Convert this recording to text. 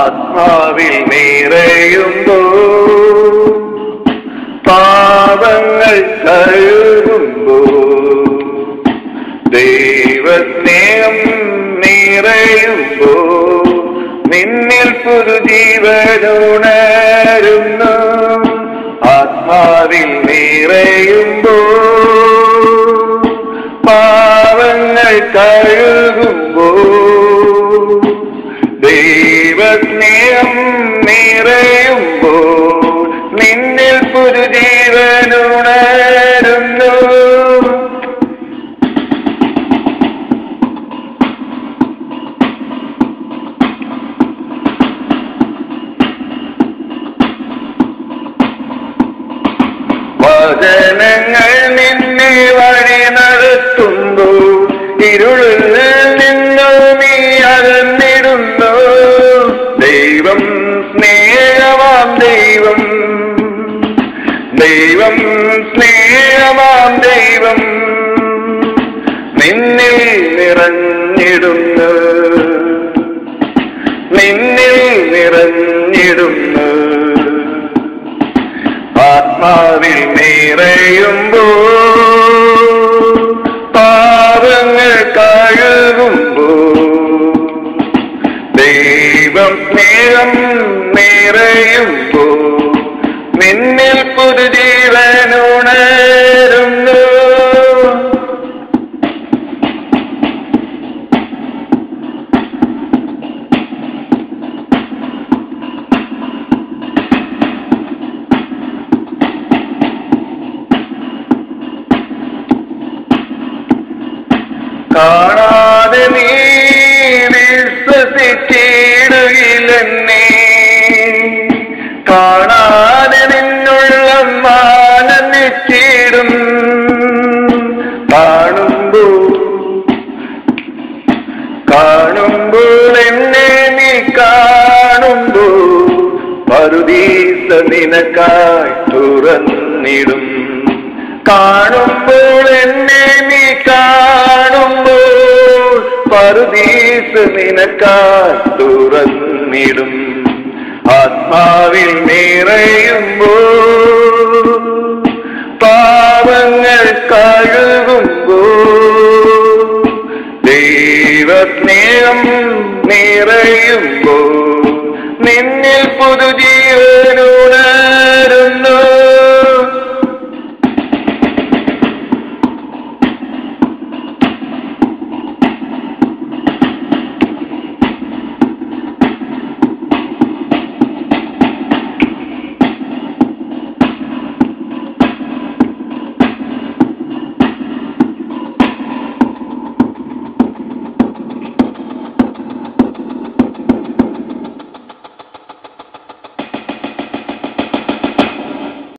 ആത്മാവിൽ നിറയുമ്പോ പാപങ്ങൾ കഴുകുമ്പോ ദൈവസ്നേഹം നിറയുമ്പോ നിന്നിൽ പുതുജീവനുണരുന്നു ആത്മാവിൽ നിറയുമ്പോ പാവങ്ങൾ കഴുകുമ്പോ ദൈവസ്നേഹം നിറയുമ്പോ നിന്നിൽ പുതുജീവനുണരുന്നു വചനങ്ങൾ നിന്നെ വഴി നടത്തുന്നു ഇരുളിൽ നിന്നു നീ അകന്നിടുന്നു ദൈവം സ്നേഹമാം ദൈവം ദൈവം സ്നേഹമാം ദൈവം നിന്നിൽ നിറഞ്ഞിടുന്നു നിന്നിൽ നിറഞ്ഞിടുന്നു ആത്മാവിൽ നിറയുമ്പോ പാപങ്ങൾ കഴുകുമ്പോ ദൈവം സ്നേഹം നിറയുമ്പോ നിന്നിൽ പുതുജീവനുണരുന്നു കാണാതെ നീ വിശ്വസിച്ചിടുകില്ലെന്നെ കാണാതെ നിന്നുള്ള മാനന്നിച്ചിടും കാണുമ്പോ കാണുമ്പോൾ എന്നെ നീ കാണുമ്പോ പറുദീസ നിനക്കായി തുറന്നിടും കാണുമ്പോൾ എന്നെ നീ കാണുമ്പോൾ പറുദീസ നിനക്കായി തുറന്നിടും ആത്മാവിൽ നിറയുമ്പോ പാപങ്ങൾ കഴുകുമ്പോ ദൈവസ്നേഹം നിറയുമ്പോ നിന്നിൽ പുതുജീ